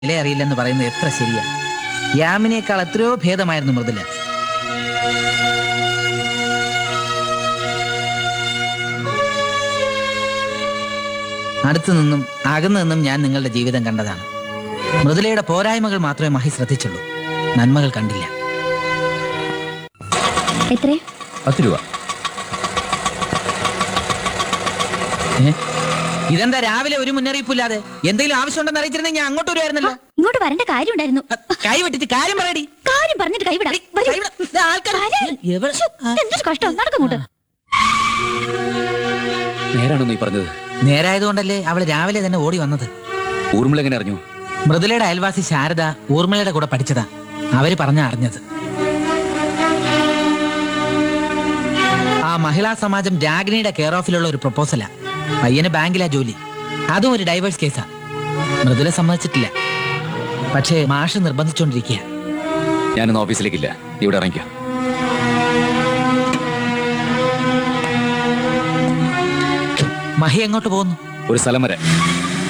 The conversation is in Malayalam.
വില അറിയില്ലെന്ന് പറയുന്നത് എത്ര ശരിയാ യാമിനേക്കാൾ എത്രയോ ഭേദമായിരുന്നു മൃദുല അടുത്തു നിന്നും അകന്നു നിന്നും ഞാൻ നിങ്ങളുടെ ജീവിതം കണ്ടതാണ് മൃദുലയുടെ പോരായ്മകൾ മാത്രമേ മഹി ശ്രദ്ധിച്ചുള്ളൂ നന്മകൾ കണ്ടില്ല എത്രേ പത്ത് രൂപ ഏ? ഇതെന്താ രാവിലെ ഒരു മുന്നറിയിപ്പില്ലാതെ എന്തെങ്കിലും ആവശ്യമുണ്ടെന്ന് അറിയിച്ചിരുന്നെങ്കിൽ ഞാൻ അങ്ങോട്ട് വരുമായിരുന്നല്ലോ ഇങ്ങോട്ട് വരേണ്ട കാര്യം ഉണ്ടായിരുന്നു കൈ വെട്ടിച്ച് കാര്യം പറയടി കാര്യം പറഞ്ഞിട്ട് കൈവിടാം വരൂ. കൈ വിട- ദേ ആൾക്കാര് വരാൻ. എവിടെ- ശ്ശോ, എന്തൊരു കഷ്ടം നടക്കങ്ങോട്ട് നേരാണോ നീ പറഞ്ഞത് നേരായതുകൊണ്ടല്ലേ അവള് രാവിലെ തന്നെ ഓടി വന്നത് ഊർമിള എങ്ങനെ അറിഞ്ഞു മൃദുലയുടെ അയൽവാസി ശാരദ ഊർമിളയുടെ കൂടെ പഠിച്ചതാ അവര് പറഞ്ഞ അറിഞ്ഞത് ആ മഹിളാ സമാജം രാഗിണിയുടെ കെയർ ഓഫിലുള്ള ഒരു പ്രപ്പോസലാ പയ്യന് ബാങ്കിലാ ജോലി അതും ഒരു ഡൈവേഴ്സ് കേസാ മൃദുല സമ്മതിച്ചിട്ടില്ല പക്ഷേ മാഷ് നിർബന്ധിച്ചോണ്ടിരിക്കുക ഞാനൊന്ന് ഓഫീസിലേക്കില്ല നീ ഇവിടെ ഇറങ്ങിക്കോ മഹി എങ്ങോട്ട് പോകുന്നു ഒരു സ്ഥലം വരെ